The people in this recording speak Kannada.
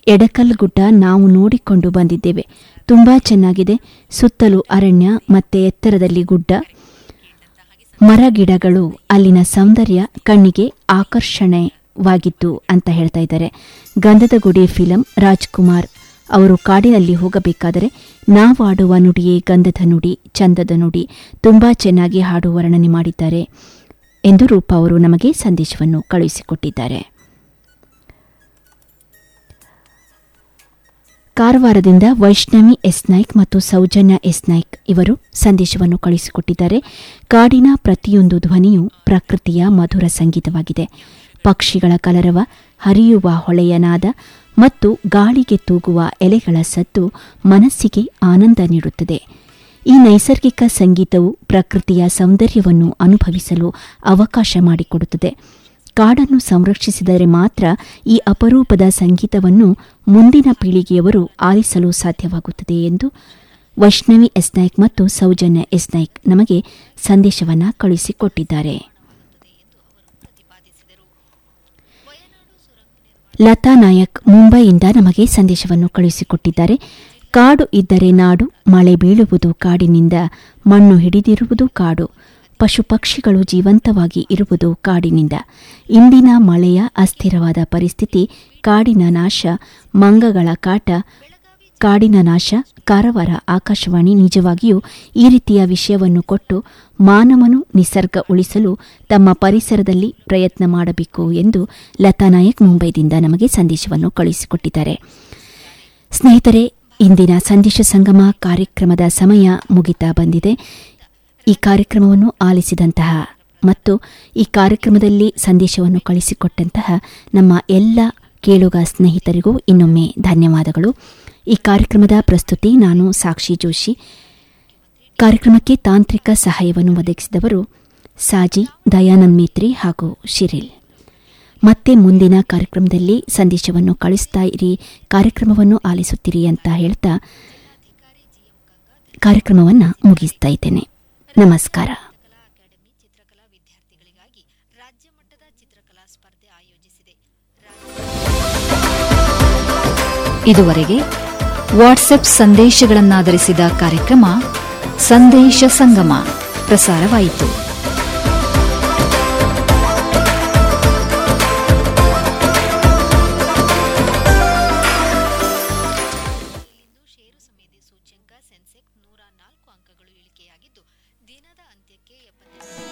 ಎಡಕಲ್ ಗುಡ್ಡ ನಾವು ನೋಡಿಕೊಂಡು ಬಂದಿದ್ದೇವೆ ತುಂಬಾ ಚೆನ್ನಾಗಿದೆ ಸುತ್ತಲೂ ಅರಣ್ಯ ಮತ್ತೆ ಎತ್ತರದಲ್ಲಿ ಗುಡ್ಡ ಮರ ಗಿಡಗಳು ಅಲ್ಲಿನ ಸೌಂದರ್ಯ ಕಣ್ಣಿಗೆ ಆಕರ್ಷಣೆವಾಗಿತ್ತು ಅಂತ ಹೇಳ್ತಾ ಇದ್ದಾರೆ ಗಂಧದ ಗುಡಿ ಫಿಲಂ ರಾಜ್ಕುಮಾರ್ ಅವರು ಕಾಡಿನಲ್ಲಿ ಹೋಗಬೇಕಾದರೆ ನಾವಾಡುವ ನುಡಿಯೇ ಗಂಧದ ನುಡಿ ಚಂದದ ನುಡಿ ತುಂಬಾ ಚೆನ್ನಾಗಿ ಹಾಡು ವರ್ಣನೆ ಮಾಡಿದ್ದಾರೆ ಎಂದು ರೂಪ ಅವರು ನಮಗೆ ಸಂದೇಶವನ್ನು ಕಳುಹಿಸಿಕೊಟ್ಟಿದ್ದಾರೆ ಕಾರವಾರದಿಂದ ವೈಷ್ಣವಿ ಎಸ್ ನಾಯ್ಕ್ ಮತ್ತು ಸೌಜನ್ಯ ಎಸ್ ನಾಯ್ಕ್ ಇವರು ಸಂದೇಶವನ್ನು ಕಳುಹಿಸಿಕೊಟ್ಟಿದ್ದಾರೆ ಕಾಡಿನ ಪ್ರತಿಯೊಂದು ಧ್ವನಿಯು ಪ್ರಕೃತಿಯ ಮಧುರ ಸಂಗೀತವಾಗಿದೆ ಪಕ್ಷಿಗಳ ಕಲರವ ಹರಿಯುವ ಹೊಳೆಯ ನಾದ ಮತ್ತು ಗಾಳಿಗೆ ತೂಗುವ ಎಲೆಗಳ ಸದ್ದು ಮನಸ್ಸಿಗೆ ಆನಂದ ನೀಡುತ್ತದೆ ಈ ನೈಸರ್ಗಿಕ ಸಂಗೀತವು ಪ್ರಕೃತಿಯ ಸೌಂದರ್ಯವನ್ನು ಅನುಭವಿಸಲು ಅವಕಾಶ ಮಾಡಿಕೊಡುತ್ತದೆ ಕಾಡನ್ನು ಸಂರಕ್ಷಿಸಿದರೆ ಮಾತ್ರ ಈ ಅಪರೂಪದ ಸಂಗೀತವನ್ನು ಮುಂದಿನ ಪೀಳಿಗೆಯವರು ಆಲಿಸಲು ಸಾಧ್ಯವಾಗುತ್ತದೆ ಎಂದು ವೈಷ್ಣವಿ ಎಸ್ ನಾಯ್ಕ್ ಮತ್ತು ಸೌಜನ್ಯ ಎಸ್ ನಾಯ್ಕ್ ನಮಗೆ ಸಂದೇಶವನ್ನು ಕಳುಹಿಸಿಕೊಟ್ಟಿದ್ದಾರೆ ಲತಾ ನಾಯಕ್ ಮುಂಬೈಯಿಂದ ನಮಗೆ ಸಂದೇಶವನ್ನು ಕಳುಹಿಸಿಕೊಟ್ಟಿದ್ದಾರೆ ಕಾಡು ಇದ್ದರೆ ನಾಡು ಮಳೆ ಬೀಳುವುದು ಕಾಡಿನಿಂದ ಮಣ್ಣು ಹಿಡಿದಿರುವುದು ಕಾಡು ಪಶು ಪಕ್ಷಿಗಳು ಜೀವಂತವಾಗಿ ಇರುವುದು ಕಾಡಿನಿಂದ ಇಂದಿನ ಮಳೆಯ ಅಸ್ಥಿರವಾದ ಪರಿಸ್ಥಿತಿ ಕಾಡಿನ ನಾಶ ಮಂಗಗಳ ಕಾಟ ಕಾಡಿನ ನಾಶ ಕಾರವಾರ ಆಕಾಶವಾಣಿ ನಿಜವಾಗಿಯೂ ಈ ರೀತಿಯ ವಿಷಯವನ್ನು ಕೊಟ್ಟು ಮಾನವನು ನಿಸರ್ಗ ಉಳಿಸಲು ತಮ್ಮ ಪರಿಸರದಲ್ಲಿ ಪ್ರಯತ್ನ ಮಾಡಬೇಕು ಎಂದು ಲತಾ ನಾಯಕ್ ಮುಂಬೈದಿಂದ ನಮಗೆ ಸಂದೇಶವನ್ನು ಕಳುಹಿಸಿಕೊಟ್ಟಿದ್ದಾರೆ ಸ್ನೇಹಿತರೆ ಇಂದಿನ ಸಂದೇಶ ಸಂಗಮ ಕಾರ್ಯಕ್ರಮದ ಸಮಯ ಮುಗಿತಾ ಬಂದಿದೆ ಈ ಕಾರ್ಯಕ್ರಮವನ್ನು ಆಲಿಸಿದಂತಹ ಮತ್ತು ಈ ಕಾರ್ಯಕ್ರಮದಲ್ಲಿ ಸಂದೇಶವನ್ನು ಕಳಿಸಿಕೊಟ್ಟಂತಹ ನಮ್ಮ ಎಲ್ಲ ಕೇಳುಗ ಸ್ನೇಹಿತರಿಗೂ ಇನ್ನೊಮ್ಮೆ ಧನ್ಯವಾದಗಳು ಈ ಕಾರ್ಯಕ್ರಮದ ಪ್ರಸ್ತುತಿ ನಾನು ಸಾಕ್ಷಿ ಜೋಶಿ ಕಾರ್ಯಕ್ರಮಕ್ಕೆ ತಾಂತ್ರಿಕ ಸಹಾಯವನ್ನು ಒದಗಿಸಿದವರು ಸಾಜಿ ದಯಾನಂದ್ ಮೇತ್ರಿ ಹಾಗೂ ಶಿರಿಲ್ ಮತ್ತೆ ಮುಂದಿನ ಕಾರ್ಯಕ್ರಮದಲ್ಲಿ ಸಂದೇಶವನ್ನು ಕಳಿಸ್ತಾ ಇರಿ ಕಾರ್ಯಕ್ರಮವನ್ನು ಆಲಿಸುತ್ತೀರಿ ಅಂತ ಹೇಳ್ತಾ ಕಾರ್ಯಕ್ರಮವನ್ನು ಮುಗಿಸ್ತಾ ಇದ್ದೇನೆ ನಮಸ್ಕಾರ ಕಲಾ ಅಕಾಡೆಮಿ ಚಿತ್ರಕಲಾ ವಿದ್ಯಾರ್ಥಿಗಳಿಗಾಗಿ ರಾಜ್ಯ ಮಟ್ಟದ ಚಿತ್ರಕಲಾ ಸ್ಪರ್ಧೆ ಆಯೋಜಿಸಿದೆ ಇದುವರೆಗೆ ವಾಟ್ಸ್ಆಪ್ ಸಂದೇಶಗಳನ್ನಾಧರಿಸಿದ ಕಾರ್ಯಕ್ರಮ ಸಂದೇಶ ಸಂಗಮ ಪ್ರಸಾರವಾಯಿತು